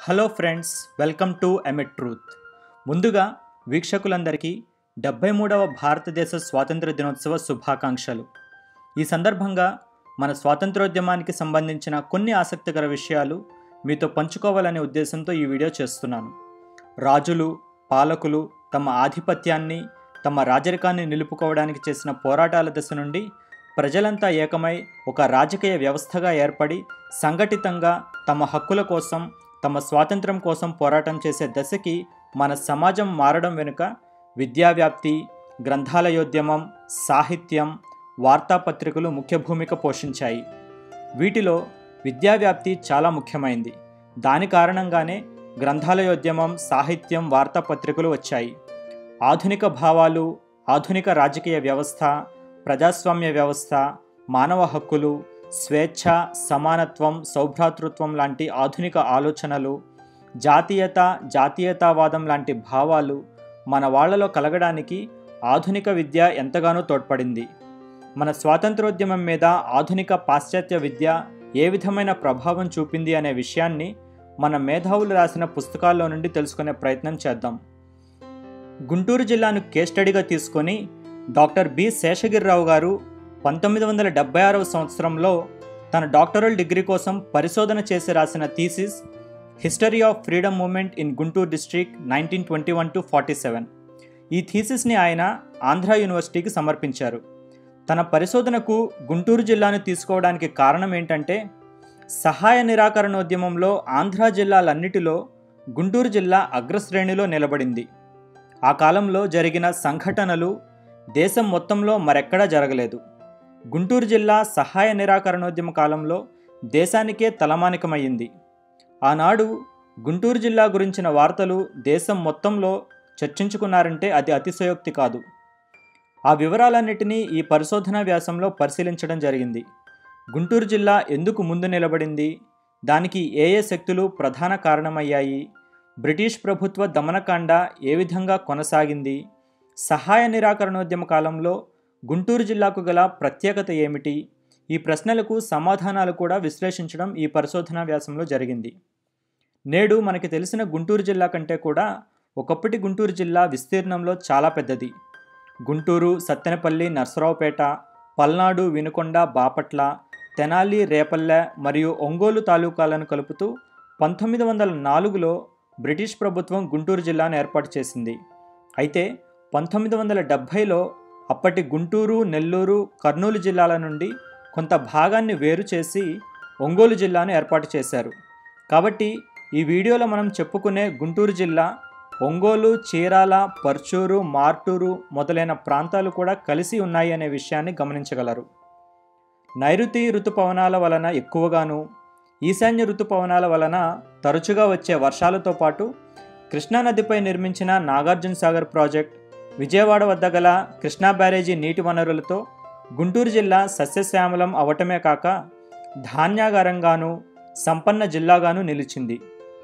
hello friends welcome to emit truth ముందుగా వీక్షకులందరికీ డెబ్బై మూడవ భారతదేశ స్వాతంత్ర దినోత్సవ శుభాకాంక్షలు ఈ సందర్భంగా మన స్వాతంత్రోద్యమానికి సంబంధించిన కొన్ని ఆసక్తికర విషయాలు మీతో పంచుకోవాలనే ఉద్దేశంతో ఈ వీడియో చేస్తున్నాను రాజులు పాలకులు తమ ఆధిపత్యాన్ని తమ రాజరికాన్ని నిలుపుకోవడానికి చేసిన పోరాటాల దశ నుండి ప్రజలంతా ఏకమై ఒక రాజకీయ వ్యవస్థగా ఏర్పడి సంఘటితంగా తమ హక్కుల కోసం తమ స్వాతంత్రం కోసం పోరాటం చేసే దశకి మన సమాజం మారడం వెనుక విద్యావ్యాప్తి గ్రంథాలయోద్యమం సాహిత్యం వార్తాపత్రికలు ముఖ్య భూమిక పోషించాయి వీటిలో విద్యావ్యాప్తి చాలా ముఖ్యమైంది దాని కారణంగానే గ్రంథాలయోద్యమం సాహిత్యం వార్తాపత్రికలు వచ్చాయి ఆధునిక భావాలు ఆధునిక రాజకీయ వ్యవస్థ ప్రజాస్వామ్య వ్యవస్థ మానవ హక్కులు స్వేచ్ఛ సమానత్వం సౌభ్రాతృత్వం లాంటి ఆధునిక ఆలోచనలు జాతీయత జాతీయతావాదం లాంటి భావాలు మన వాళ్లలో కలగడానికి ఆధునిక విద్య ఎంతగానో తోడ్పడింది మన స్వాతంత్రోద్యమం మీద ఆధునిక పాశ్చాత్య విద్య ఏ విధమైన ప్రభావం చూపింది అనే విషయాన్ని మన మేధావులు రాసిన పుస్తకాల్లో నుండి తెలుసుకునే ప్రయత్నం చేద్దాం గుంటూరు జిల్లాను కేస్ స్టడీగా తీసుకొని డాక్టర్ బి శేషగిరిరావు గారు పంతొమ్మిది వందల డెబ్బై ఆరవ సంవత్సరంలో తన డాక్టరల్ డిగ్రీ కోసం పరిశోధన చేసి రాసిన thesis history of freedom movement in Guntur district nineteen twenty one to forty seven ఈ థీసిస్ని ఆయన ఆంధ్ర యూనివర్సిటీకి సమర్పించారు తన పరిశోధనకు గుంటూరు జిల్లాను తీసుకోవడానికి కారణం ఏంటంటే సహాయ నిరాకరణోద్యమంలో ఆంధ్ర జిల్లాలన్నిటిలో గుంటూరు జిల్లా అగ్రశ్రేణిలో నిలబడింది ఆ కాలంలో జరిగిన సంఘటనలు దేశం మొత్తంలో మరెక్కడా జరగలేదు గుంటూరు జిల్లా సహాయ నిరాకరణోద్యమ కాలంలో దేశానికే తలమానికమయ్యింది ఆనాడు గుంటూరు జిల్లా గురించిన వార్తలు దేశం మొత్తంలో చర్చించుకున్నారంటే అది అతిశయోక్తి కాదు ఆ వివరాలన్నిటినీ ఈ పరిశోధనా వ్యాసంలో పరిశీలించడం జరిగింది గుంటూరు జిల్లా ఎందుకు ముందు నిలబడింది దానికి ఏ ఏ శక్తులు ప్రధాన కారణమయ్యాయి బ్రిటిష్ ప్రభుత్వ దమనకాండ ఏ విధంగా కొనసాగింది సహాయ నిరాకరణోద్యమ కాలంలో గుంటూరు జిల్లాకు గల ప్రత్యేకత ఏమిటి ఈ ప్రశ్నలకు సమాధానాలు కూడా విశ్లేషించడం ఈ పరిశోధనా వ్యాసంలో జరిగింది నేడు మనకి తెలిసిన గుంటూరు జిల్లా కంటే కూడా ఒకప్పటి గుంటూరు జిల్లా విస్తీర్ణంలో చాలా పెద్దది గుంటూరు సత్తెనపల్లి నర్సరావుపేట పల్నాడు వినుకొండ బాపట్ల తెనాలి రేపల్లె మరియు ఒంగోలు తాలూకాలను కలుపుతూ పంతొమ్మిది వందల నాలుగులో బ్రిటిష్ ప్రభుత్వం గుంటూరు జిల్లాను ఏర్పాటు చేసింది అయితే పంతొమ్మిది వందల డెబ్భైలో అప్పటి గుంటూరు నెల్లూరు కర్నూలు జిల్లాల నుండి కొంత భాగాన్ని వేరు చేసి ఒంగోలు జిల్లాను ఏర్పాటు చేశారు కాబట్టి ఈ వీడియోలో మనం చెప్పుకునే గుంటూరు జిల్లా ఒంగోలు చీరాల పర్చూరు మార్టూరు మొదలైన ప్రాంతాలు కూడా కలిసి ఉన్నాయి అనే విషయాన్ని గమనించగలరు నైరుతి ఋతుపవనాల వలన ఎక్కువగాను ఈశాన్య ఋతుపవనాల వలన తరచుగా వచ్చే వర్షాలతో పాటు కృష్ణానదిపై నిర్మించిన నాగార్జున సాగర్ ప్రాజెక్ట్ విజయవాడ వద్ద గల కృష్ణా బ్యారేజీ నీటి వనరులతో గుంటూరు జిల్లా సస్యశ్యామలం అవటమే కాక ధాన్యాగారంగాను సంపన్న జిల్లాగాను నిలిచింది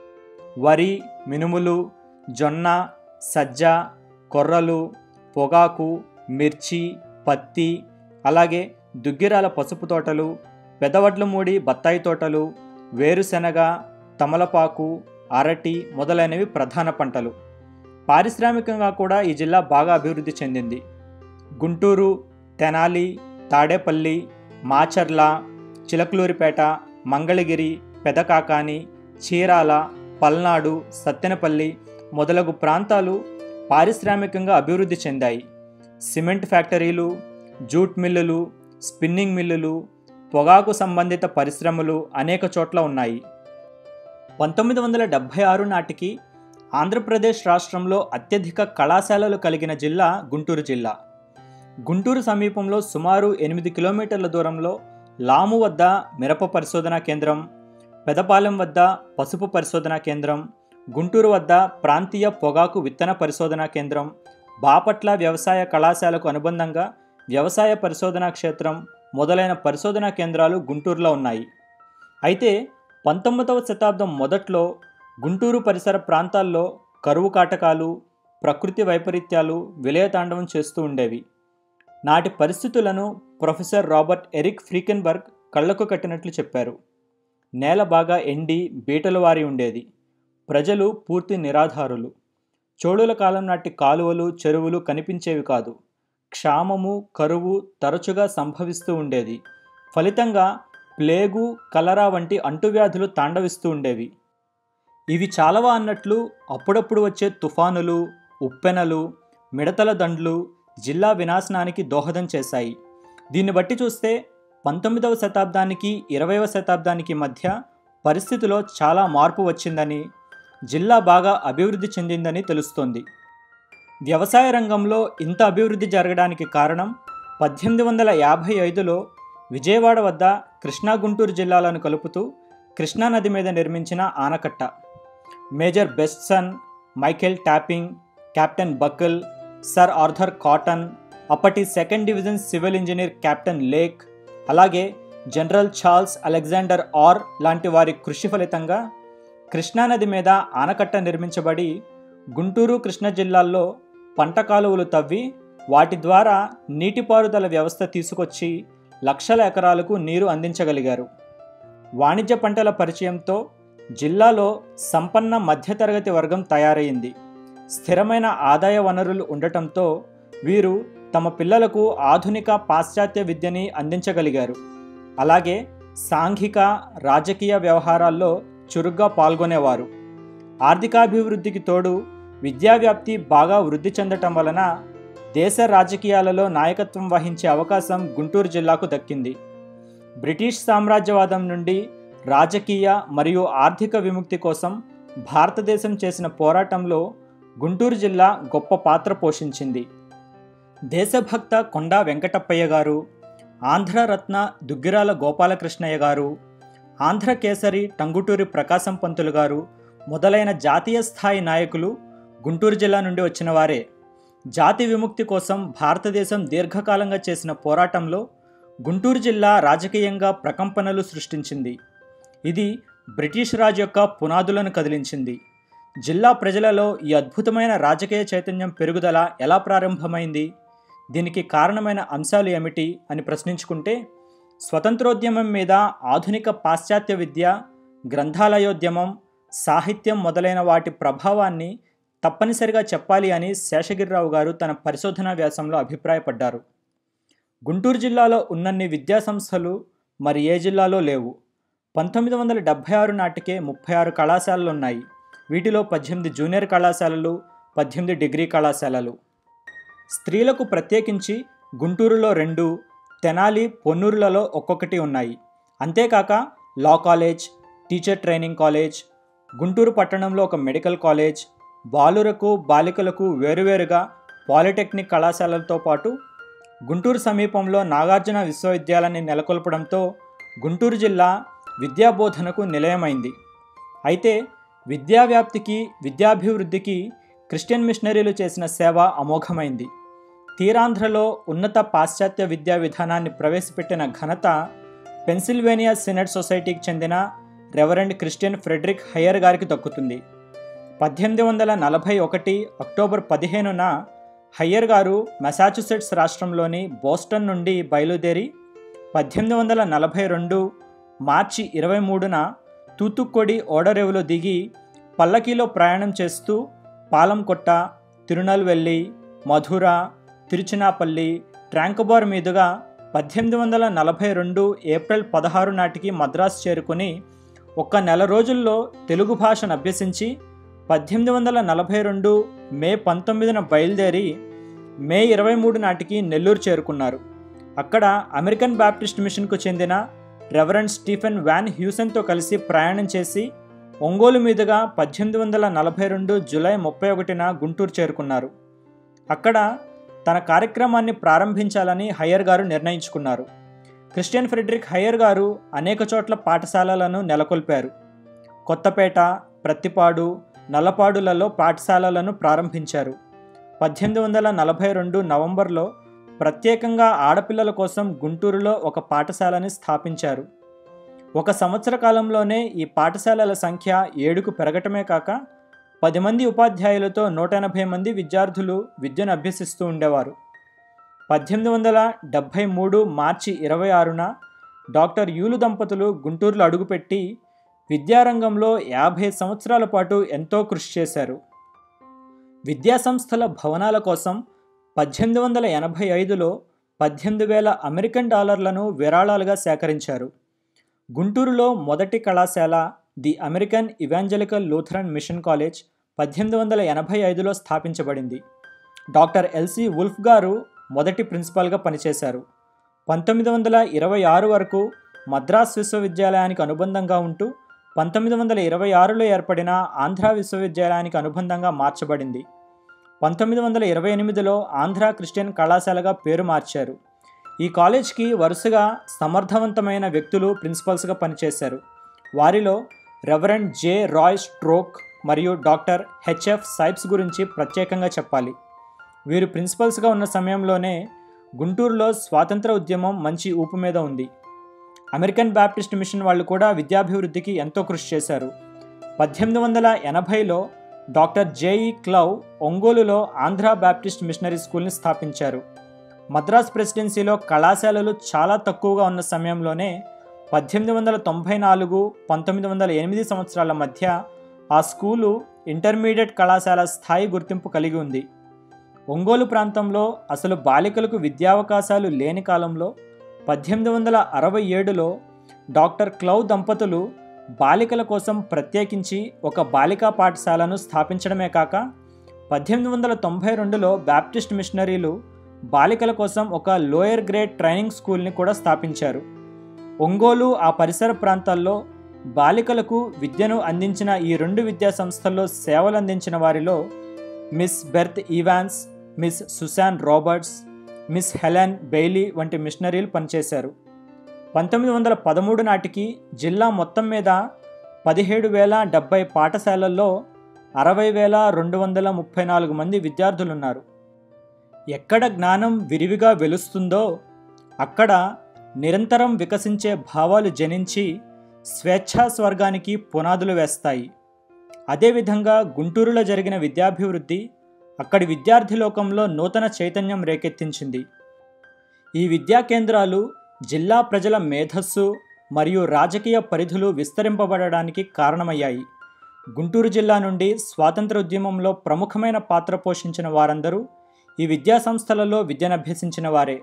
వరి మినుములు జొన్న సజ్జ కొర్రలు పొగాకు మిర్చి పత్తి అలాగే దుగ్గిరాల పసుపు తోటలు పెదవడ్లమూడి బత్తాయి తోటలు వేరుశెనగ తమలపాకు అరటి మొదలైనవి ప్రధాన పంటలు పారిశ్రామికంగా కూడా ఈ జిల్లా బాగా అభివృద్ధి చెందింది గుంటూరు తెనాలి తాడేపల్లి మాచర్ల చిలకలూరిపేట మంగళగిరి పెదకాకాని చీరాల పల్నాడు సత్తెనపల్లి మొదలగు ప్రాంతాలు పారిశ్రామికంగా అభివృద్ధి చెందాయి సిమెంట్ ఫ్యాక్టరీలు జూట్ మిల్లులు స్పిన్నింగ్ మిల్లులు పొగాకు సంబంధిత పరిశ్రమలు అనేక చోట్ల ఉన్నాయి పంతొమ్మిది వందల డెబ్భై ఆరు నాటికి ఆంధ్రప్రదేశ్ రాష్ట్రంలో అత్యధిక కళాశాలలు కలిగిన జిల్లా గుంటూరు జిల్లా గుంటూరు సమీపంలో సుమారు ఎనిమిది కిలోమీటర్ల దూరంలో లాము వద్ద మిరప పరిశోధనా కేంద్రం పెదపాలెం వద్ద పసుపు పరిశోధనా కేంద్రం గుంటూరు వద్ద ప్రాంతీయ పొగాకు విత్తన పరిశోధనా కేంద్రం బాపట్ల వ్యవసాయ కళాశాలకు అనుబంధంగా వ్యవసాయ పరిశోధనా క్షేత్రం మొదలైన పరిశోధనా కేంద్రాలు గుంటూరులో ఉన్నాయి అయితే పంతొమ్మిదవ శతాబ్దం మొదట్లో గుంటూరు పరిసర ప్రాంతాల్లో కరువు కాటకాలు ప్రకృతి వైపరీత్యాలు విలయతాండవం చేస్తూ ఉండేవి నాటి పరిస్థితులను ప్రొఫెసర్ రాబర్ట్ ఎరిక్ ఫ్రీకెన్బర్గ్ కళ్లకు కట్టినట్లు చెప్పారు నేల బాగా ఎండి బీటలు వారి ఉండేది ప్రజలు పూర్తి నిరాధారులు చోళుల కాలం నాటి కాలువలు చెరువులు కనిపించేవి కాదు క్షామము కరువు తరచుగా సంభవిస్తూ ఉండేది ఫలితంగా ప్లేగు కలరా వంటి అంటువ్యాధులు తాండవిస్తూ ఉండేవి ఇవి చాలవా అన్నట్లు అప్పుడప్పుడు వచ్చే తుఫానులు ఉప్పెనలు మిడతల దండ్లు జిల్లా వినాశనానికి దోహదం చేశాయి దీన్ని బట్టి చూస్తే పంతొమ్మిదవ శతాబ్దానికి ఇరవైవ శతాబ్దానికి మధ్య పరిస్థితిలో చాలా మార్పు వచ్చిందని జిల్లా బాగా అభివృద్ధి చెందిందని తెలుస్తోంది వ్యవసాయ రంగంలో ఇంత అభివృద్ధి జరగడానికి కారణం పద్దెనిమిది వందల యాభై ఐదులో విజయవాడ వద్ద కృష్ణా గుంటూరు జిల్లాలను కలుపుతూ కృష్ణానది మీద నిర్మించిన ఆనకట్ట major Beston Michael Tapping captain Buckle sir Arthur Cotton అప్పటి second division civil engineer captain Lake అలాగే జనరల్ చార్ల్స్ అలెగ్జాండర్ ఆర్ లాంటి వారి కృషి ఫలితంగా కృష్ణానది మీద ఆనకట్ట నిర్మించబడి గుంటూరు కృష్ణా జిల్లాల్లో పంట కాలువలు తవ్వి వాటి ద్వారా నీటిపారుదల వ్యవస్థ తీసుకొచ్చి లక్షల ఎకరాలకు నీరు అందించగలిగారు వాణిజ్య పంటల పరిచయంతో జిల్లాలో సంపన్న మధ్యతరగతి వర్గం తయారైంది స్థిరమైన ఆదాయ వనరులు ఉండటంతో వీరు తమ పిల్లలకు ఆధునిక పాశ్చాత్య విద్యని అందించగలిగారు అలాగే సాంఘిక రాజకీయ వ్యవహారాల్లో చురుగ్గా పాల్గొనేవారు ఆర్థికాభివృద్ధికి తోడు విద్యావ్యాప్తి బాగా వృద్ధి చెందటం వలన దేశ రాజకీయాలలో నాయకత్వం వహించే అవకాశం గుంటూరు జిల్లాకు దక్కింది బ్రిటిష్ సామ్రాజ్యవాదం నుండి రాజకీయ మరియు ఆర్థిక విముక్తి కోసం భారతదేశం చేసిన పోరాటంలో గుంటూరు జిల్లా గొప్ప పాత్ర పోషించింది దేశభక్త కొండా వెంకటప్పయ్య గారు ఆంధ్రరత్న దుగ్గిరాల గోపాలకృష్ణయ్య గారు ఆంధ్ర కేసరి టంగుటూరి ప్రకాశం పంతులు గారు మొదలైన జాతీయ స్థాయి నాయకులు గుంటూరు జిల్లా నుండి వచ్చిన వారే జాతి విముక్తి కోసం భారతదేశం దీర్ఘకాలంగా చేసిన పోరాటంలో గుంటూరు జిల్లా రాజకీయంగా ప్రకంపనలు సృష్టించింది ఇది బ్రిటిష్ రాజు యొక్క పునాదులను కదిలించింది జిల్లా ప్రజలలో ఈ అద్భుతమైన రాజకీయ చైతన్యం పెరుగుదల ఎలా ప్రారంభమైంది దీనికి కారణమైన అంశాలు ఏమిటి అని ప్రశ్నించుకుంటే స్వతంత్రోద్యమం మీద ఆధునిక పాశ్చాత్య విద్య గ్రంథాలయోద్యమం సాహిత్యం మొదలైన వాటి ప్రభావాన్ని తప్పనిసరిగా చెప్పాలి అని శేషగిరిరావు గారు తన పరిశోధనా వ్యాసంలో అభిప్రాయపడ్డారు గుంటూరు జిల్లాలో ఉన్నన్ని విద్యా సంస్థలు మరి ఏ జిల్లాలో లేవు పంతొమ్మిది వందల డెబ్భై ఆరు నాటికే ముప్పై ఆరు కళాశాలలు ఉన్నాయి వీటిలో పద్దెనిమిది జూనియర్ కళాశాలలు పద్దెనిమిది డిగ్రీ కళాశాలలు స్త్రీలకు ప్రత్యేకించి గుంటూరులో రెండు తెనాలి పొన్నూరులలో ఒక్కొక్కటి ఉన్నాయి అంతేకాక law college teacher training college Guntur పట్టణంలో ఒక మెడికల్ కాలేజ్ బాలురకు బాలికలకు వేరువేరుగా పాలిటెక్నిక్ కళాశాలలతో పాటు గుంటూరు సమీపంలో నాగార్జున విశ్వవిద్యాలయాన్ని నెలకొల్పడంతో గుంటూరు జిల్లా విద్యాబోధనకు నిలయమైంది అయితే విద్యావ్యాప్తికి విద్యాభివృద్ధికి క్రిస్టియన్ మిషనరీలు చేసిన సేవ అమోఘమైంది తీరాంధ్రలో ఉన్నత పాశ్చాత్య విద్యా విధానాన్ని ప్రవేశపెట్టిన ఘనత పెన్సిల్వేనియా సినెట్ సొసైటీకి చెందిన రెవరెండ్ క్రిస్టియన్ ఫ్రెడరిక్ హయ్యర్ గారికి దక్కుతుంది పద్దెనిమిది వందల నలభై ఒకటి అక్టోబర్ పదిహేనున హయ్యర్ గారు మెసాచుసెట్స్ రాష్ట్రంలోని బోస్టన్ నుండి బయలుదేరి పద్దెనిమిది వందల నలభై రెండు మార్చి ఇరవై మూడున తూతుక్కొడి ఓడరేవులో దిగి పల్లకీలో ప్రయాణం చేస్తూ పాలంకొట్ట తిరునల్వెల్లి మధుర తిరుచినాపల్లి ట్రాంకబార్ మీదుగా పద్దెనిమిది వందల నలభై రెండు ఏప్రిల్ పదహారు నాటికి మద్రాసు చేరుకుని ఒక్క నెల రోజుల్లో తెలుగు భాషను అభ్యసించి పద్దెనిమిది వందల నలభై రెండు మే పంతొమ్మిదిన బయలుదేరి మే ఇరవై మూడు నాటికి నెల్లూరు చేరుకున్నారు అక్కడ అమెరికన్ బాప్టిస్ట్ మిషన్కు చెందిన రెవరెండ్ స్టీఫెన్ వ్యాన్ హ్యూసన్తో కలిసి ప్రయాణం చేసి ఒంగోలు మీదుగా పద్దెనిమిది వందల నలభై రెండు జూలై ముప్పై ఒకటిన గుంటూరు చేరుకున్నారు అక్కడ తన కార్యక్రమాన్ని ప్రారంభించాలని హయ్యర్ గారు నిర్ణయించుకున్నారు క్రిస్టియన్ ఫ్రెడరిక్ హయ్యర్ గారు అనేక చోట్ల పాఠశాలలను నెలకొల్పారు కొత్తపేట ప్రత్తిపాడు నల్లపాడులలో పాఠశాలలను ప్రారంభించారు పద్దెనిమిది వందల నలభై రెండు నవంబర్లో ప్రత్యేకంగా ఆడపిల్లల కోసం గుంటూరులో ఒక పాఠశాలని స్థాపించారు ఒక సంవత్సర కాలంలోనే ఈ పాఠశాలల సంఖ్య ఏడుకు పెరగటమే కాక పది మంది ఉపాధ్యాయులతో నూట ఎనభై మంది విద్యార్థులు విద్యను అభ్యసిస్తూ ఉండేవారు పద్దెనిమిది వందల డెబ్భై మూడు మార్చి ఇరవై ఆరున డాక్టర్ యూలు దంపతులు గుంటూరులో అడుగుపెట్టి విద్యారంగంలో యాభై సంవత్సరాల పాటు ఎంతో కృషి చేశారు విద్యాసంస్థల భవనాల కోసం పద్దెనిమిది వందల ఎనభై ఐదులో పద్దెనిమిది వేల అమెరికన్ డాలర్లను విరాళాలుగా సేకరించారు గుంటూరులో మొదటి కళాశాల the American Evangelical Lutheran mission college పద్దెనిమిది వందల ఎనభై ఐదులో స్థాపించబడింది డాక్టర్ ఎల్సి వుల్ఫ్ గారు మొదటి ప్రిన్సిపాల్గా పనిచేశారు పంతొమ్మిది వందల ఇరవై ఆరు వరకు మద్రాస్ విశ్వవిద్యాలయానికి అనుబంధంగా ఉంటూ పంతొమ్మిది వందల ఇరవై ఆరులో ఏర్పడిన ఆంధ్ర విశ్వవిద్యాలయానికి అనుబంధంగా మార్చబడింది పంతొమ్మిది వందల ఇరవై ఎనిమిదిలో ఆంధ్ర క్రిస్టియన్ కళాశాలగా పేరు మార్చారు ఈ కాలేజ్కి వరుసగా సమర్థవంతమైన వ్యక్తులు ప్రిన్సిపల్స్గా పనిచేశారు వారిలో రెవరెండ్ జే రాయ్ స్ట్రోక్ మరియు డాక్టర్ హెచ్ఎఫ్ సైప్స్ గురించి ప్రత్యేకంగా చెప్పాలి వీరు ప్రిన్సిపల్స్గా ఉన్న సమయంలోనే గుంటూరులో స్వాతంత్ర ఉద్యమం మంచి ఊపు మీద ఉంది అమెరికన్ బ్యాప్టిస్ట్ మిషన్ వాళ్ళు కూడా విద్యాభివృద్ధికి ఎంతో కృషి చేశారు పద్దెనిమిది వందల ఎనభైలో డాక్టర్ జేఈ క్లౌ ఒంగోలులో ఆంధ్ర బ్యాప్టిస్ట్ మిషనరీ స్కూల్ని స్థాపించారు మద్రాస్ ప్రెసిడెన్సీలో కళాశాలలు చాలా తక్కువగా ఉన్న సమయంలోనే పద్దెనిమిది వందల తొంభై నాలుగు పంతొమ్మిది వందల ఎనిమిది సంవత్సరాల మధ్య ఆ స్కూలు ఇంటర్మీడియట్ కళాశాల స్థాయి గుర్తింపు కలిగి ఉంది ఒంగోలు ప్రాంతంలో అసలు బాలికలకు విద్యావకాశాలు లేని కాలంలో పద్దెనిమిది వందల అరవై ఏడులో డాక్టర్ క్లౌ దంపతులు బాలికల కోసం ప్రత్యేకించి ఒక బాలికా పాఠశాలను స్థాపించడమే కాక పద్దెనిమిది వందల తొంభై రెండులో బ్యాప్టిస్ట్ మిషనరీలు బాలికల కోసం ఒక లోయర్ గ్రేడ్ ట్రైనింగ్ స్కూల్ని కూడా స్థాపించారు ఒంగోలు ఆ పరిసర ప్రాంతాల్లో బాలికలకు విద్యను అందించిన ఈ రెండు విద్యా సంస్థల్లో సేవలు అందించిన వారిలో miss Berth Evans miss Susan Roberts miss Helen Bailey వంటి మిషనరీలు పనిచేశారు పంతొమ్మిది వందల పదమూడు నాటికి జిల్లా మొత్తం మీద పదిహేడు వేల డెబ్బై పాఠశాలల్లో అరవై వేల రెండు వందల ముప్పై నాలుగు మంది విద్యార్థులున్నారు ఎక్కడ జ్ఞానం విరివిగా వెలుస్తుందో అక్కడ నిరంతరం వికసించే భావాలు జనించి స్వేచ్ఛా స్వర్గానికి పునాదులు వేస్తాయి అదేవిధంగా గుంటూరులో జరిగిన విద్యాభివృద్ధి అక్కడి విద్యార్థి లోకంలో నూతన చైతన్యం రేకెత్తించింది ఈ విద్యా కేంద్రాలు జిల్లా ప్రజల మేధస్సు మరియు రాజకీయ పరిధులు విస్తరింపబడడానికి కారణమయ్యాయి గుంటూరు జిల్లా నుండి స్వాతంత్ర ఉద్యమంలో ప్రముఖమైన పాత్ర పోషించిన వారందరూ ఈ విద్యా సంస్థలలో విద్యనభ్యసించిన వారే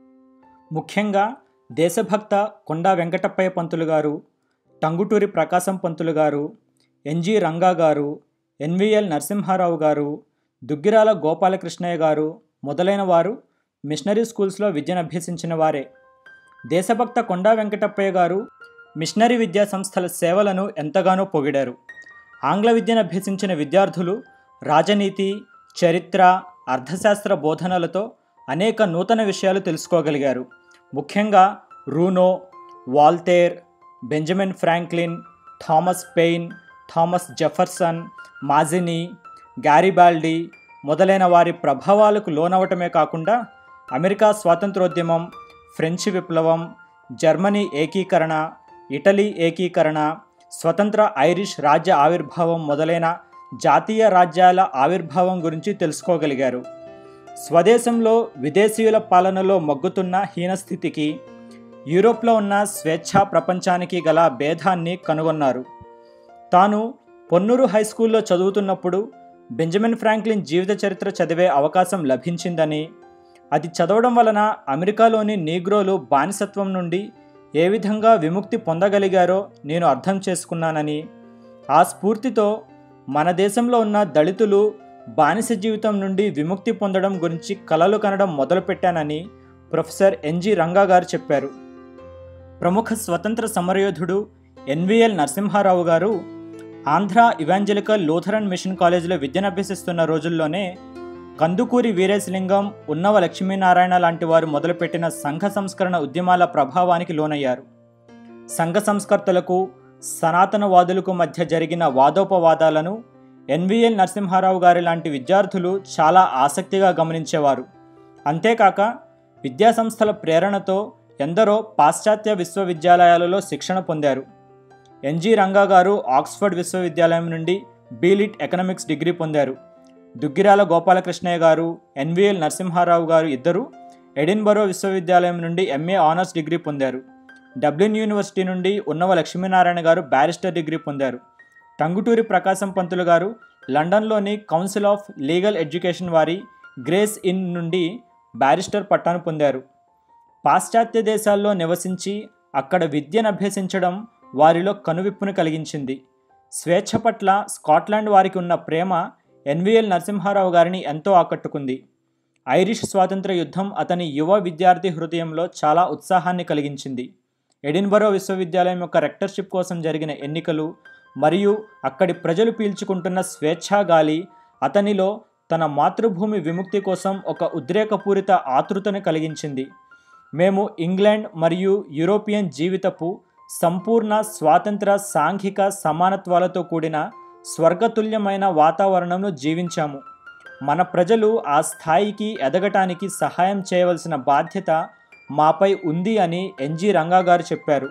ముఖ్యంగా దేశభక్త కొండా వెంకటప్పయ్య పంతులు గారు టంగుటూరి ప్రకాశం పంతులు గారు ఎన్జి రంగా గారు ఎన్విఎల్ నరసింహారావు గారు దుగ్గిరాల గోపాలకృష్ణయ్య గారు మొదలైన వారు మిషనరీ స్కూల్స్లో విద్యను అభ్యసించిన వారే దేశభక్త కొండా వెంకటప్పయ్య గారు మిషనరీ విద్యా సంస్థల సేవలను ఎంతగానో పొగిడారు ఆంగ్ల విద్యను అభ్యసించిన విద్యార్థులు రాజనీతి చరిత్ర అర్థశాస్త్ర బోధనలతో అనేక నూతన విషయాలు తెలుసుకోగలిగారు ముఖ్యంగా రూనో Voltaire Benjamin Franklin Thomas Paine Thomas Jefferson Mazzini Garibaldi మొదలైన వారి ప్రభావాలకు లోనవటమే కాకుండా అమెరికా స్వాతంత్రోద్యమం ఫ్రెంచ్ విప్లవం జర్మనీ ఏకీకరణ ఇటలీ ఏకీకరణ స్వతంత్ర ఐరిష్ రాజ్య ఆవిర్భావం మొదలైన జాతీయ రాజ్యాల ఆవిర్భావం గురించి తెలుసుకోగలిగారు స్వదేశంలో విదేశీయుల పాలనలో మగ్గుతున్న హీనస్థితికి యూరోప్లో ఉన్న స్వేచ్ఛా ప్రపంచానికి గల భేదాన్ని కనుగొన్నారు తాను పొన్నూరు హై స్కూల్లో చదువుతున్నప్పుడు బెంజమిన్ ఫ్రాంక్లిన్ జీవిత చరిత్ర చదివే అవకాశం లభించిందని అది చదవడం వలన అమెరికాలోని నీగ్రోలు బానిసత్వం నుండి ఏ విధంగా విముక్తి పొందగలిగారో నేను అర్థం చేసుకున్నానని ఆ స్ఫూర్తితో మన దేశంలో ఉన్న దళితులు బానిస జీవితం నుండి విముక్తి పొందడం గురించి కలలు కనడం మొదలుపెట్టానని ప్రొఫెసర్ ఎన్జి రంగా గారు చెప్పారు ప్రముఖ స్వతంత్ర సమరయోధుడు ఎన్విఎల్ నరసింహారావు గారు ఆంధ్ర ఇవాంజలికల్ లూథరన్ మిషన్ కాలేజీలో విద్యనభ్యసిస్తున్న రోజుల్లోనే కందుకూరి వీరేశలింగం ఉన్నవ లక్ష్మీనారాయణ లాంటి వారు మొదలుపెట్టిన సంఘ సంస్కరణ ఉద్యమాల ప్రభావానికి లోనయ్యారు సంఘ సంస్కర్తలకు సనాతనవాదులకు మధ్య జరిగిన వాదోపవాదాలను ఎన్విఎల్ నరసింహారావు గారి లాంటి విద్యార్థులు చాలా ఆసక్తిగా గమనించేవారు అంతేకాక విద్యాసంస్థల ప్రేరణతో ఎందరో పాశ్చాత్య విశ్వవిద్యాలయాలలో శిక్షణ పొందారు ఎన్జి రంగా గారు ఆక్స్ఫర్డ్ విశ్వవిద్యాలయం నుండి బీలిట్ ఎకనామిక్స్ డిగ్రీ పొందారు దుగ్గిరాల గోపాలకృష్ణయ్య గారు ఎన్విఎల్ నరసింహారావు గారు ఇద్దరు ఎడిన్బరో విశ్వవిద్యాలయం నుండి ఎంఏ ఆనర్స్ డిగ్రీ పొందారు డబ్లిన్ యూనివర్సిటీ నుండి ఉన్నవ లక్ష్మీనారాయణ గారు బ్యారిస్టర్ డిగ్రీ పొందారు టంగుటూరి ప్రకాశం పంతులు గారు లండన్లోని కౌన్సిల్ ఆఫ్ లీగల్ ఎడ్యుకేషన్ వారి గ్రేస్ ఇన్ నుండి బ్యారిస్టర్ పట్టాను పొందారు పాశ్చాత్య దేశాల్లో నివసించి అక్కడ విద్యను అభ్యసించడం వారిలో కనువిప్పును కలిగించింది స్వేచ్ఛ పట్ల స్కాట్లాండ్ వారికి ఉన్న ప్రేమ ఎన్విఎల్ నరసింహారావు గారిని ఎంతో ఆకట్టుకుంది ఐరిష్ స్వాతంత్ర యుద్ధం అతని యువ విద్యార్థి హృదయంలో చాలా ఉత్సాహాన్ని కలిగించింది ఎడిన్బరో విశ్వవిద్యాలయం యొక్క రెక్టర్షిప్ కోసం జరిగిన ఎన్నికలు మరియు అక్కడి ప్రజలు పీల్చుకుంటున్న స్వేచ్ఛా గాలి అతనిలో తన మాతృభూమి విముక్తి కోసం ఒక ఉద్రేకపూరిత ఆతృతను కలిగించింది మేము ఇంగ్లాండ్ మరియు యూరోపియన్ జీవితపు సంపూర్ణ స్వాతంత్ర సాంఘిక సమానత్వాలతో కూడిన స్వర్గతుల్యమైన వాతావరణంను జీవించాము మన ప్రజలు ఆ స్థాయికి ఎదగటానికి సహాయం చేయవలసిన బాధ్యత మాపై ఉంది అని ఎన్జి రంగా గారు చెప్పారు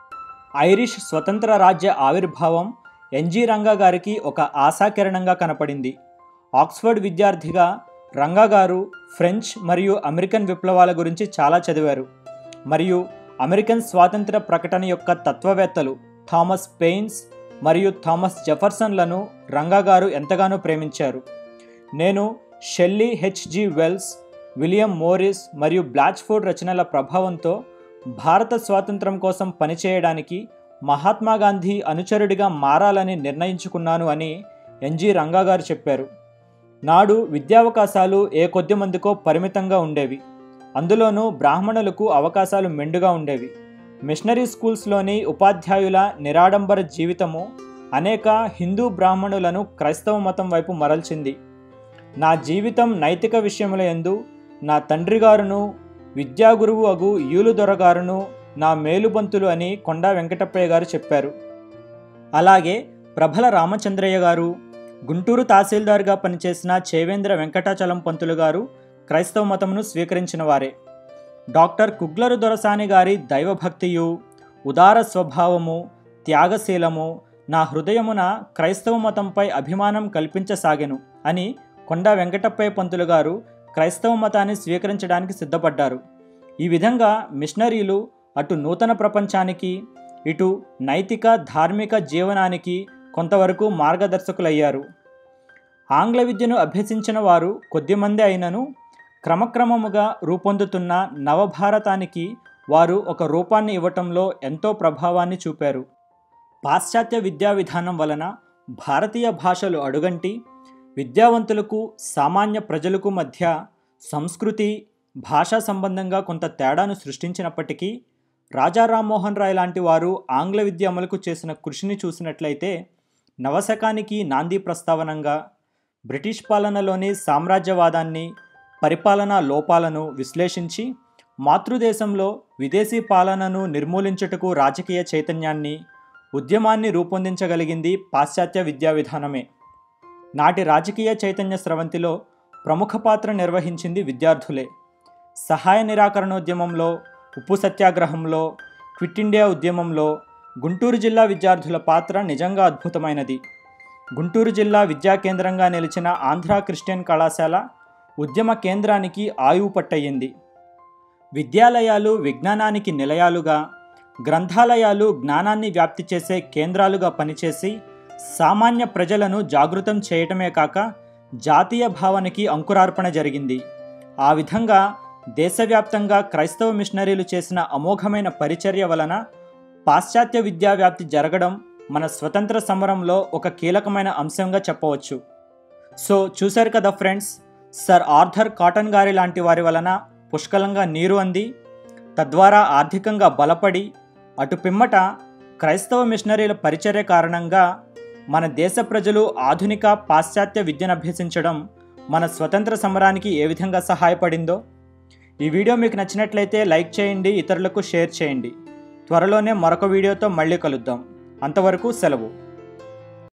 ఐరిష్ స్వతంత్ర రాజ్య ఆవిర్భావం ఎన్జి రంగా గారికి ఒక ఆశాకిరణంగా కనపడింది ఆక్స్ఫర్డ్ విద్యార్థిగా రంగా గారు ఫ్రెంచ్ మరియు అమెరికన్ విప్లవాల గురించి చాలా చదివారు మరియు అమెరికన్ స్వాతంత్ర ప్రకటన యొక్క తత్వవేత్తలు థామస్ పెయిన్స్ మరియు థామస్ జెఫర్సన్లను రంగా గారు ఎంతగానో ప్రేమించారు నేను Shelley H G Wells William Morris మరియు బ్లాచ్ఫోర్డ్ రచనల ప్రభావంతో భారత స్వాతంత్రం కోసం పనిచేయడానికి మహాత్మా గాంధీ అనుచరుడిగా మారాలని నిర్ణయించుకున్నాను అని ఎన్జి రంగా గారు చెప్పారు నాడు విద్యావకాశాలు ఏ కొద్ది మందికో పరిమితంగా ఉండేవి అందులోనూ బ్రాహ్మణులకు అవకాశాలు మెండుగా ఉండేవి మిషనరీ స్కూల్స్లోని ఉపాధ్యాయుల నిరాడంబర జీవితము అనేక హిందూ బ్రాహ్మణులను క్రైస్తవ మతం వైపు మరల్చింది నా జీవితం నైతిక విషయముల ఎందు నా తండ్రి గారును విద్యాగురువు అగు యూలు దొరగారును నా మేలుబంతులు అని కొండా వెంకటప్పయ్య గారు చెప్పారు అలాగే ప్రభల రామచంద్రయ్య గారు గుంటూరు తహసీల్దార్గా పనిచేసిన చేవేంద్ర వెంకటాచలం పంతులు గారు క్రైస్తవ మతమును స్వీకరించిన వారే డాక్టర్ కుగ్లరు దొరసాని గారి దైవభక్తియు ఉదార స్వభావము త్యాగశీలము నా హృదయమున క్రైస్తవ మతంపై అభిమానం కల్పించసాగెను అని కొండా వెంకటప్పయ్య పంతులు గారు క్రైస్తవ మతాన్ని స్వీకరించడానికి సిద్ధపడ్డారు ఈ విధంగా మిషనరీలు అటు నూతన ప్రపంచానికి ఇటు నైతిక ధార్మిక జీవనానికి కొంతవరకు మార్గదర్శకులయ్యారు ఆంగ్ల విద్యను అభ్యసించిన వారు కొద్దిమంది అయినను క్రమక్రమముగా రూపొందుతున్న నవభారతానికి వారు ఒక రూపాన్ని ఇవ్వటంలో ఎంతో ప్రభావాన్ని చూపారు పాశ్చాత్య విద్యా విధానం వలన భారతీయ భాషలు అడుగంటి విద్యావంతులకు సామాన్య ప్రజలకు మధ్య సంస్కృతి భాషా సంబంధంగా కొంత తేడాను సృష్టించినప్పటికీ రాజా రామ్మోహన్ రాయ్ లాంటి వారు ఆంగ్ల విద్య అమలుకు చేసిన కృషిని చూసినట్లయితే నవశకానికి నాంది ప్రస్తావనంగా బ్రిటిష్ పాలనలోని సామ్రాజ్యవాదాన్ని పరిపాలనా లోపాలను విశ్లేషించి మాతృదేశంలో విదేశీ పాలనను నిర్మూలించుటకు రాజకీయ చైతన్యాన్ని ఉద్యమాన్ని రూపొందించగలిగింది పాశ్చాత్య విద్యా విధానమే నాటి రాజకీయ చైతన్య స్రవంతిలో ప్రముఖ పాత్ర నిర్వహించింది విద్యార్థులే సహాయ నిరాకరణోద్యమంలో ఉప్పు సత్యాగ్రహంలో క్విట్ ఇండియా ఉద్యమంలో గుంటూరు జిల్లా విద్యార్థుల పాత్ర నిజంగా అద్భుతమైనది గుంటూరు జిల్లా విద్యా కేంద్రంగా నిలిచిన ఆంధ్ర క్రిస్టియన్ కళాశాల ఉద్యమ కేంద్రానికి ఆయువు పట్టయింది విద్యాలయాలు విజ్ఞానానికి నిలయాలుగా గ్రంథాలయాలు జ్ఞానాన్ని వ్యాప్తి చేసే కేంద్రాలుగా పనిచేసి సామాన్య ప్రజలను జాగృతం చేయటమే కాక జాతీయ భావనకి అంకురార్పణ జరిగింది ఆ విధంగా దేశవ్యాప్తంగా క్రైస్తవ మిషనరీలు చేసిన అమోఘమైన పరిచర్య వలన పాశ్చాత్య విద్యా వ్యాప్తి జరగడం మన స్వతంత్ర సమరంలో ఒక కీలకమైన అంశంగా చెప్పవచ్చు సో చూశారు కదా ఫ్రెండ్స్ సర్ ఆర్థర్ కాటన్ గారి లాంటి వారి వలన పుష్కలంగా నీరు అంది తద్వారా ఆర్థికంగా బలపడి అటు పిమ్మట క్రైస్తవ మిషనరీల పరిచర్య కారణంగా మన దేశ ప్రజలు ఆధునిక పాశ్చాత్య విద్యను అభ్యసించడం మన స్వతంత్ర సమరానికి ఏ విధంగా సహాయపడిందో ఈ వీడియో మీకు నచ్చినట్లయితే లైక్ చేయండి ఇతరులకు షేర్ చేయండి త్వరలోనే మరొక వీడియోతో మళ్ళీ కలుద్దాం అంతవరకు సెలవు